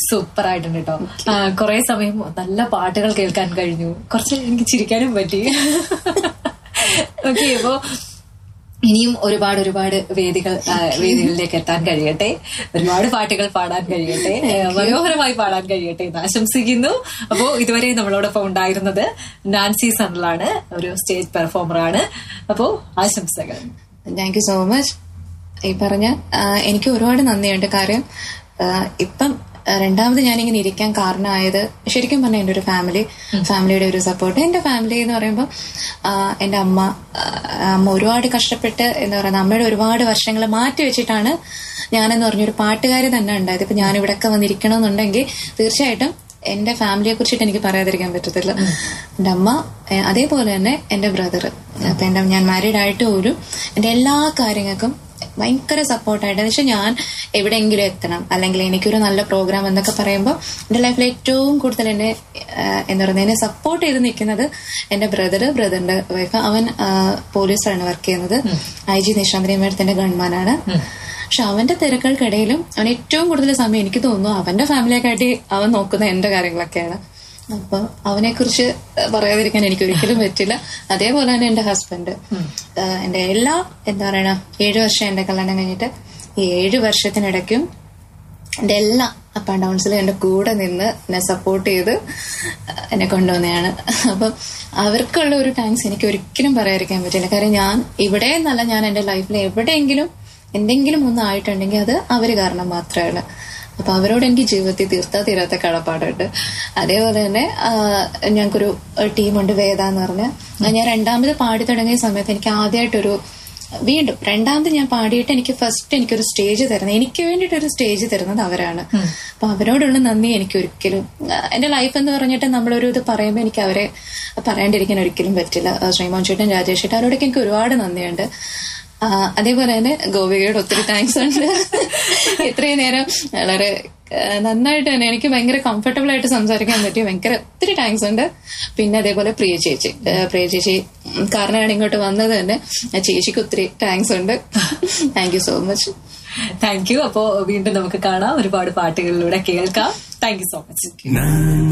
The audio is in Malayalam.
സൂപ്പർ ആയിട്ടുണ്ട് കേട്ടോ കുറെ സമയം നല്ല പാട്ടുകൾ കേൾക്കാൻ കഴിഞ്ഞു കുറച്ച് എനിക്ക് ചിരിക്കാനും പറ്റി ഓക്കെ അപ്പോ ഇനിയും ഒരുപാട് ഒരുപാട് വേദികൾ ആ, വേദികളിലേക്ക് എത്താൻ കഴിയട്ടെ ഒരുപാട് പാട്ടുകൾ പാടാൻ കഴിയട്ടെ ഏ, മനോഹരമായി പാടാൻ കഴിയട്ടെ എന്ന് ആശംസിക്കുന്നു അപ്പോ ഇതുവരെ നമ്മളോടൊപ്പം ഉണ്ടായിരുന്നത് നാൻസി സണലാണ് ഒരു സ്റ്റേജ് പെർഫോമറാണ് അപ്പോ ആശംസകൾ താങ്ക് യു സോ മച്ച് ഈ പറഞ്ഞ ആ, എനിക്ക് ഒരുപാട് നന്ദിയുണ്ട് കാര്യം ആ, ഇപ്പം ആ, രണ്ടാമത് ഞാനിങ്ങനെ ഇരിക്കാൻ കാരണമായത് ശരിക്കും പറഞ്ഞാൽ എൻ്റെ ഒരു ഫാമിലി ഫാമിലിയുടെ ഒരു സപ്പോർട്ട് എൻ്റെ ഫാമിലി എന്ന് പറയുമ്പോൾ ആ, എൻ്റെ അമ്മ ആ, അമ്മ ഒരുപാട് കഷ്ടപ്പെട്ട് എന്താ പറയുക അമ്മയുടെ ഒരുപാട് വർഷങ്ങൾ മാറ്റി വെച്ചിട്ടാണ് ഞാനെന്ന് പറഞ്ഞൊരു പാട്ടുകാരി തന്നെ ഉണ്ടായത് ഇപ്പൊ ഞാൻ ഇവിടെയൊക്കെ വന്നിരിക്കണമെന്നുണ്ടെങ്കിൽ തീർച്ചയായിട്ടും എന്റെ ഫാമിലിയെ കുറിച്ചിട്ട് എനിക്ക് പറയാതിരിക്കാൻ പറ്റത്തില്ല എന്റെ അമ്മ ഏഹ്, അതേപോലെ തന്നെ എന്റെ ബ്രദർ അപ്പൊ എന്റെ ഞാൻ മാരീഡ് ആയിട്ട് പോലും എന്റെ എല്ലാ കാര്യങ്ങൾക്കും ഭയങ്കര സപ്പോർട്ടായിട്ട് എന്ന് വെച്ചാൽ ഞാൻ എവിടെയെങ്കിലും എത്തണം അല്ലെങ്കിൽ എനിക്കൊരു നല്ല പ്രോഗ്രാം എന്നൊക്കെ പറയുമ്പോൾ എന്റെ ലൈഫിൽ ഏറ്റവും കൂടുതൽ എന്നെ ഏഹ്, എന്താ പറയുക എന്നെ സപ്പോർട്ട് ചെയ്ത് നിൽക്കുന്നത് എന്റെ ബ്രദർ ബ്രദറിന്റെ വൈഫ് അവൻ പോലീസാണ് വർക്ക് ചെയ്യുന്നത് ഐ ജി നിശാന്തി മേഡത്തിന്റെ ഗൺമാനാണ് പക്ഷെ അവന്റെ തിരക്കുകൾക്കിടയിലും അവൻ ഏറ്റവും കൂടുതൽ സമയം എനിക്ക് തോന്നുന്നു അവന്റെ ഫാമിലിയെക്കാട്ടി അവൻ നോക്കുന്ന എന്റെ കാര്യങ്ങളൊക്കെയാണ് അപ്പൊ അവനെ കുറിച്ച് പറയാതിരിക്കാൻ എനിക്ക് ഒരിക്കലും പറ്റില്ല അതേപോലെ തന്നെ എന്റെ ഹസ്ബൻഡ് എന്റെ എല്ലാ എന്താ പറയണ ഏഴു വർഷം എന്റെ കല്യാണം കഴിഞ്ഞിട്ട് ഈ ഏഴു വർഷത്തിനിടയ്ക്കും എന്റെ എല്ലാ അപ്പ് ആൻഡ് ഡൗൺസിലും എന്റെ കൂടെ നിന്ന് എന്നെ സപ്പോർട്ട് ചെയ്ത് എന്നെ കൊണ്ടുവന്നതാണ് അപ്പം അവർക്കുള്ള ഒരു താങ്ക്സ് എനിക്ക് ഒരിക്കലും പറയാതിരിക്കാൻ പറ്റില്ല കാര്യം ഞാൻ ഇവിടെ എന്നല്ല ഞാൻ എന്റെ ലൈഫിൽ എവിടെയെങ്കിലും എന്തെങ്കിലും ഒന്ന് ആയിട്ടുണ്ടെങ്കിൽ അത് അവര് കാരണം മാത്രമാണ് അപ്പൊ അവരോട് എനിക്ക് ജീവിതത്തിൽ തീർത്താ തീരാത്ത കടപ്പാടുണ്ട് അതേപോലെ തന്നെ ആ, ഞങ്ങൾക്കൊരു ടീമുണ്ട് വേദ എന്ന് പറഞ്ഞ ഞാൻ രണ്ടാമത് പാടി തുടങ്ങിയ സമയത്ത് എനിക്ക് ആദ്യമായിട്ടൊരു വീണ്ടും രണ്ടാമത് ഞാൻ പാടിയിട്ട് എനിക്ക് ഫസ്റ്റ് എനിക്കൊരു സ്റ്റേജ് തരുന്നത് എനിക്ക് വേണ്ടിയിട്ട് ഒരു സ്റ്റേജ് തരുന്നത് അവരാണ് അപ്പൊ അവരോടുള്ള നന്ദി എനിക്ക് ഒരിക്കലും ആ, എന്റെ ലൈഫ് എന്ന് പറഞ്ഞിട്ട് നമ്മളൊരു ഇത് പറയുമ്പോൾ എനിക്ക് അവരെ പറയാണ്ടിരിക്കാൻ ഒരിക്കലും പറ്റില്ല ആ, ശ്രീമോൻ ചേട്ടൻ രാജേഷ് ചേട്ടൻ അവരോടൊക്കെ എനിക്ക് ഒരുപാട് നന്ദിയുണ്ട് ആ, അതേപോലെ തന്നെ ഗോപികയോട് ഒത്തിരി താങ്ക്സ് ഉണ്ട് ഇത്രയും നേരം വളരെ ആ, നന്നായിട്ട് തന്നെ എനിക്ക് ഭയങ്കര കംഫർട്ടബിൾ ആയിട്ട് സംസാരിക്കാൻ പറ്റി ഭയങ്കര ഒത്തിരി താങ്ക്സ് ഉണ്ട് പിന്നെ അതേപോലെ പ്രിയ ചേച്ചി ആ, പ്രിയ ചേച്ചി ഉം, കാരണമാണ് ഇങ്ങോട്ട് വന്നത് തന്നെ ആ ചേച്ചിക്ക് ഒത്തിരി താങ്ക്സ് ഉണ്ട് thank you so much thank you അപ്പോ വീണ്ടും നമുക്ക് കാണാം ഒരുപാട് പാട്ടുകളിലൂടെ കേൾക്കാം താങ്ക് യു സോ മച്ച്